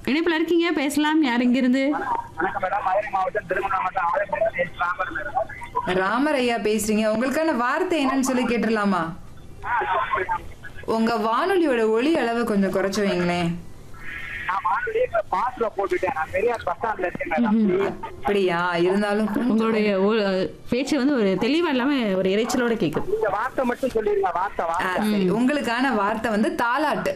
இணைப்புல இருக்கீங்க பேசலாம் யார் இங்கிருந்து வணக்கம் மேடம் மதுரை மாவட்டம் திருமணம் மாவட்டம் ஆலயப்பட்டி ராமர் மேடம் ராமர் ஐயா பேசுறீங்க உங்களுக்கான வார்த்தை என்னன்னு சொல்லி கேட்டுடலாமா உங்க வானொலியோட ஒளி அளவை கொஞ்சம் குறைச்சு வைங்களேன் நான் வானொலியே இப்ப பாஸ்ல போட்டுட்டேன் நான் பெரியார் பஸ் ஸ்டாண்ட்ல இருக்கேன் மேடம் அப்படியா இருந்தாலும் கொஞ்சம் உங்களுடைய ஒ- பேச்சு வந்து ஒரு தெளிவா இல்லாம ஒரு இறைச்சலோட கேக்குது நீங்க வார்த்தை மட்டும் சொல்லிருங்க வார்த்தை ஆ, வார்த்தை சரி. உங்களுக்கான வார்த்தை வந்து தாலாட்டு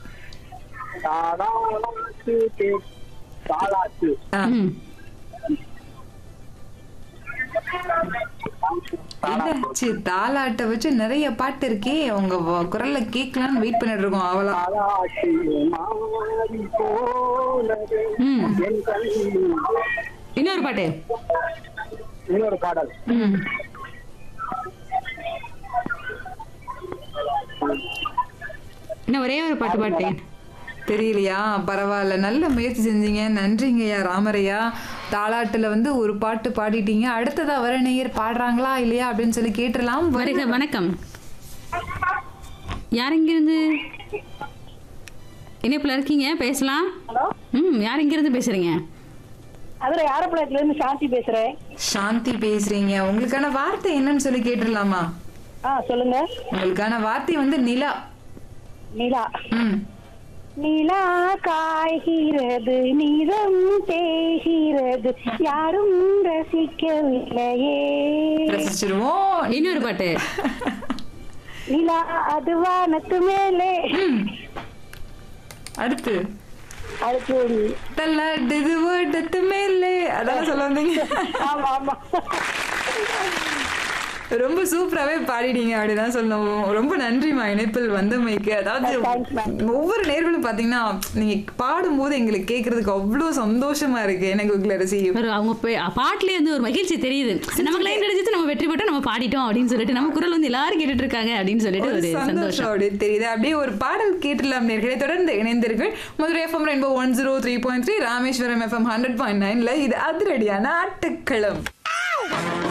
தாலாட்டு தே- தாலாட்டு ஆ, ம். என்னாச்சு தாலாட்டை வச்சு நிறைய பாட்டு இருக்கே உங்க வ- குரல்ல கேட்கலான்னு வெயிட் பண்ணிட்டு இருக்கோம் அவளா தாலாட்டு மாறி போனது ம். என் கண். இன்னொரு பாட்டு இன்னொரு பாடல் ம். இன்னும் ஒரே ஒரு பாட்டு பாட்டு தெரியலையா பரவாயில்ல நல்ல முயற்சி செஞ்சீங்க நன்றிங்கய்யா ராமரையா தாலாட்டுல வந்து ஒரு பாட்டு பாடிட்டீங்க அடுத்ததா வர நேயர் பாடுறாங்களா இல்லையா அப்படின்னு சொல்லி கேட்டுடலாம் வருக வணக்கம் யார் இங்கிருந்து இணைப்புல இருக்கீங்க பேசலாம் ஹலோ ம் யார் இங்கிருந்து பேசுறீங்க அதுல யாரப்பழத்துல இருந்து சாந்தி பேசுறேன் சாந்தி பேசுறீங்க உங்களுக்கான வார்த்தை என்னன்னு சொல்லி கேட்டுடலாமா ஆ சொல்லுங்க உங்களுக்கான வார்த்தை வந்து நிலா நிலா ம் நிலா காய்கிறது நிறம் தேய்கிறது யாரும் ரசிக்கவில்லையே ரசிச்சிருவோம் இன்னொரு பாட்டு நிலா அது வானத்து மேலே அடுத்து அடுத்து தள்ளாடுது ஓட்டத்து மேலே அதான் சொல்ல வந்தீங்க ஆமா ஆமா ரொம்ப சூப்பராகவே பாடிட்டீங்க அப்படிதான் சொல்லணும் ரொம்ப நன்றிமா இணைப்பில் வந்தமைக்கு அதாவது Thanks, ma'am. ஒவ்வொரு நேர்களும் பார்த்தீங்கன்னா நீங்க பாடும்போது எங்களுக்கு கேட்கறதுக்கு அவ்வளோ சந்தோஷமா இருக்கு எனக்கு குக்லரசி ஒரு அவங்க பே- பாட்டுலயே வந்து ஒரு மகிழ்ச்சி தெரியுது நமக்கு லைன் கிடைச்சிட்டு நம்ம வெற்றி பெற்றோம் நம்ம பாடிட்டோம் அப்படின்னு சொல்லிட்டு நம்ம குரல் வந்து எல்லாரும் கேட்டுட்டு இருக்காங்க அப்படின்னு சொல்லிட்டு ஒரு ஒரு சந்தோஷம் சந்தோஷம் அப்படி தெரியுது அப்படியே ஒரு பாடல் கேட்டுலாம் நேர்களை தொடர்ந்து இணைந்திருங்கள் Madurai FM rainbow one zero three point three Rameswaram FM hundred point நைன்ல இது அதிரடியான ஆட்டுக்களம்